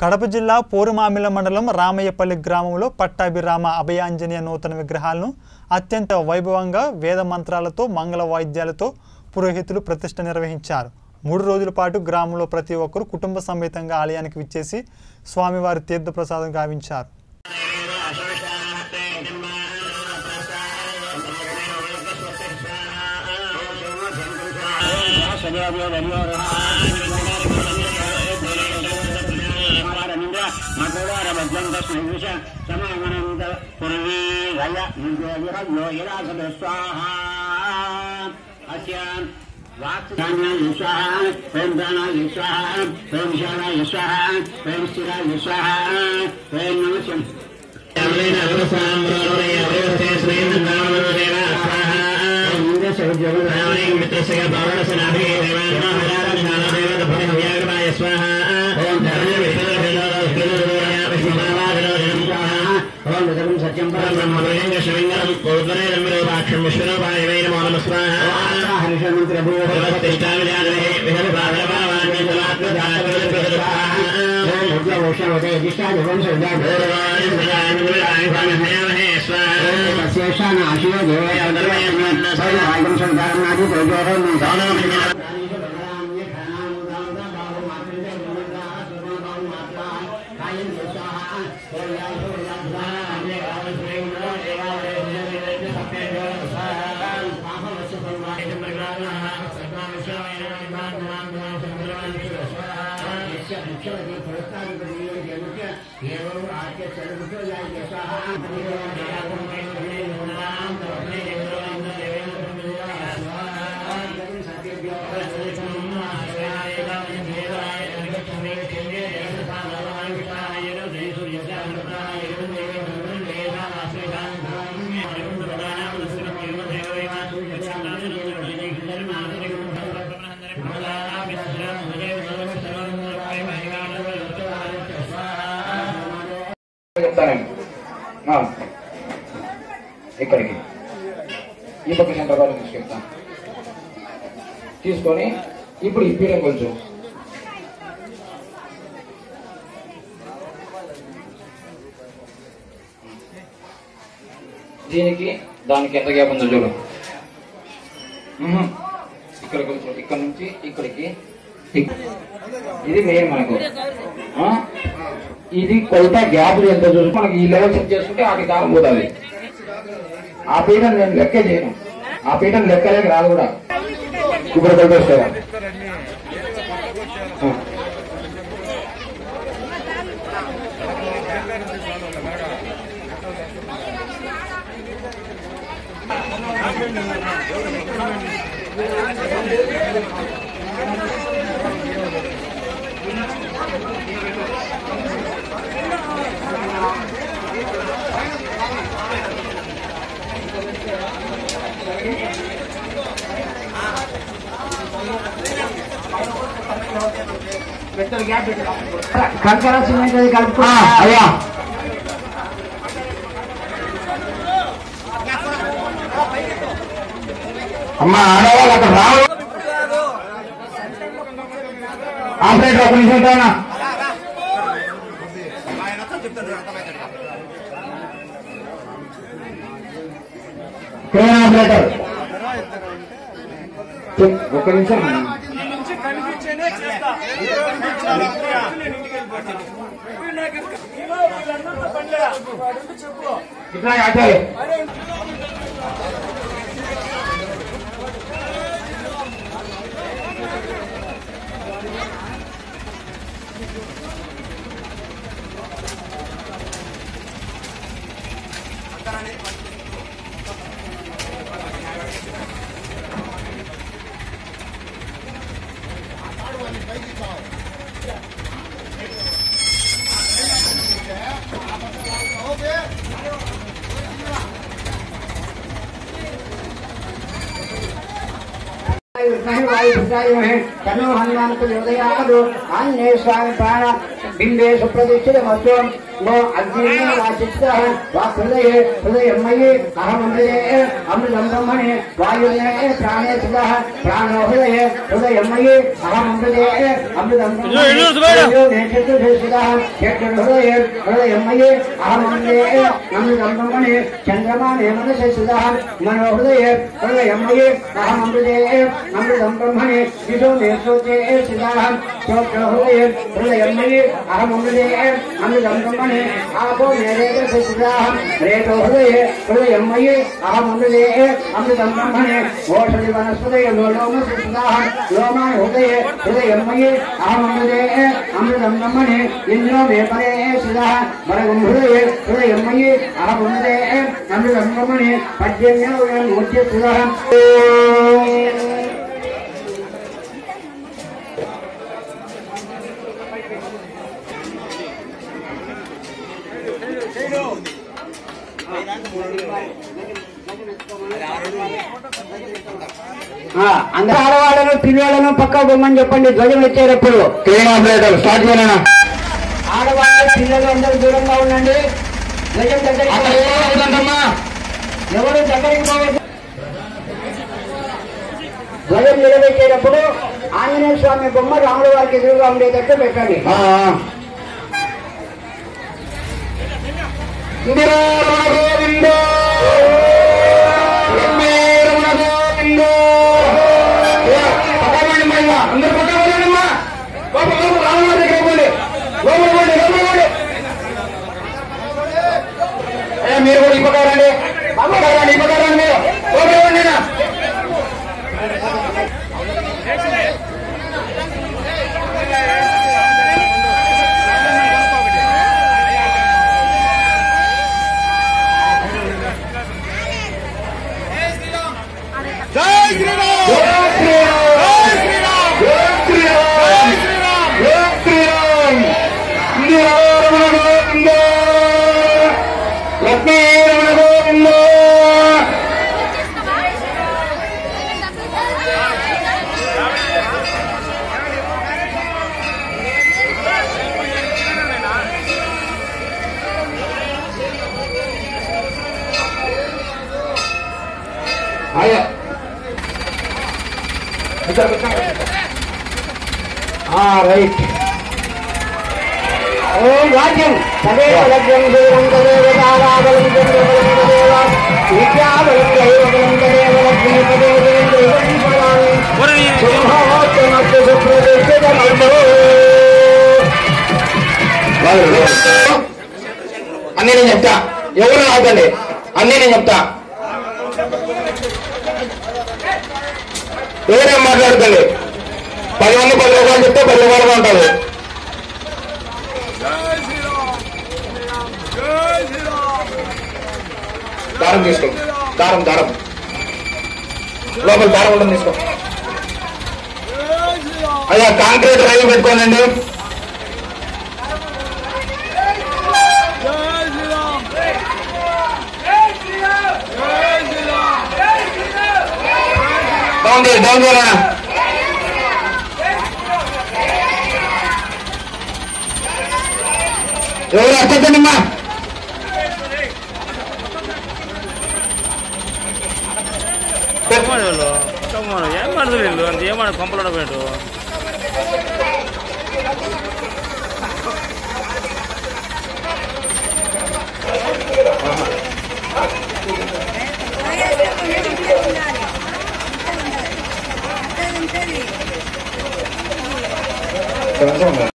కడప జిల్లా పోరుమామిల మండలం రామయ్యపల్లి గ్రామంలో పట్టాభిరామ అభయాంజనేయ నూతన విగ్రహాలను అత్యంత వైభవంగా వేద మంత్రాలతో మంగళ వాయిద్యాలతో పురోహితులు ప్రతిష్ఠ నిర్వహించారు మూడు రోజుల పాటు గ్రామంలో ప్రతి ఒక్కరూ కుటుంబ సమేతంగా ఆలయానికి విచ్చేసి స్వామివారి తీర్థప్రసాదం గావించారు చెప్తానండి ఆ. ఇక్కడికి ఈ పక్క సెంటర్ వాళ్ళు తీసుకెళ్తాను తీసుకొని ఇప్పుడు ఇప్పిడం కొంచెం దీనికి దానికి ఎంత గ్యాప్ ఉందో చూడు మ్మ్. ఇక్కడ కొంచెం ఇక్కడ నుంచి ఇక్కడికి ఇక్- ఇది మెయిన్ మనకు ఆ? ఇది కొలత గ్యాప్ ఎంత చూసి మనకి ఈ లెవెల్ సెట్ చేసుకుంటే ఆకి దారం పోతుంది ఆ పీఠం నేను లెక్క చేయను ఆ పీఠం లెక్కలేక రాదు కూడా ఇప్పుడు కలిపేస్తావా కంకర సిమెంట్ అది కలుపుకో అయ్యా అమ్మా ఆడవాళ్ళు అక్కడ రావు ఆపరేటర్ ఒక నిమిషం ఉంటానా క్రేన్ ఆపరేటర్ చెప్, ఒక్క నిమిషం ఇట్లా ఆచాలి తను హనుమానికి హృదయాపదు ఆంజనేయ స్వామి ప్రాణ బింబే సుప్రతిష్ఠిత మధ్యం नो अग्निर्नो वाचित्तः वा हृदये हृदयमयि अहमृते अमृतं ब्रह्मणे वायुर्ये प्राणे सुतः प्राणो हृदये हृदयमयि अहमृते अमृतं ब्रह्मणे हृदये हृदयमयि अहमृते अमृतं ब्रह्मणे चन्द्रमाने मनसि सुतः मनो हृदये हृदयमयि अहमृते अमृतं ब्रह्मणे विशो मे श्रोते सुतः श्रोत्र हृदये हृदयमयि अहमृते अमृतं ब्रह्मणे आपो मे रेतसि सुतः रेतो हृदये हृदयमयि अहमृते अमृतं ब्रह्मणे ओषधि वनस्पतये लोमसि सुतः लोमाय हृदये हृदयमयि अहमृते अमृतं ब्रह्मणे इन्द्रो मे परे सुतः भरगुं हृदये हृदयमयि अहमृते अमृतं ब्रह्मणे पद्यम्यो मूर्त्य सुतः అందరూ ఆడవాళ్ళను పిల్లలను పక్క బొమ్మని చెప్పండి ధ్వజం ఎత్తేటప్పుడు క్రీడాపరేటర్ స్టార్ట్ చేయనా ఆడవాళ్ళు పిల్లలు అందరూ దూరంగా ఉండండి ధ్వజం దగ్గరికి పోవద్దు. ఎవరు దగ్గరికి పోవద్దు ధ్వజం నిలబెట్టేటప్పుడు ఆంజనేయ స్వామి బొమ్మ రాముల వారికి ఎదురుగా ఉండేటట్టు పెట్టండి అందరు పక్కన వెళ్ళండమ్మా లోపల లోపల రామవారి దగ్గర పోండి లోపల పోండి లోపల పోండి ఏ, మీరు కూడా ఈ పక్క రండి ఆ పక్క రండి ఈ పక్క రండి మీరు లోపల పోండి నా. రైట్ ఓం రాజ్యం తదేవ లగ్నం దేవం తదేవ తారాబలం చంద్రబలం తదేవ విద్యాబలం దైవబలం తదేవ లక్ష్మీ తదేవ దైవం పరామి సింహోత్తమస్తు సుప్రతిష్ఠితమస్తు అన్నీ నేను చెప్తా ఎవరు ఆగండి అన్నీ నేను చెప్తా ఎవరేం మాట్లాడుతుంది పది మంది పది రూపాయలు చెప్తే పది రూపాయలుగా ఉంటుంది దారం తీసుకో దారం దారం లోపల దారం ఉంటుంది తీసుకో అయ్యా కాంక్రీట్ రైలు పెట్టుకోనండి డౌన్ చేయి డౌన్ చేయరా ఎవరు అట్టమ్మా ಕಮ್ಮಿ ಹೇಳು ಕಮ್ಮಿ ಏನ್ ಮಾಡಿದ್ರಿ ಇಲ್ಲು ಅಂತ ಏನ್ ಮಾಡಿ ಕಂಪ್ಲೇಂಟ್ ಬೇಕು కొంచెం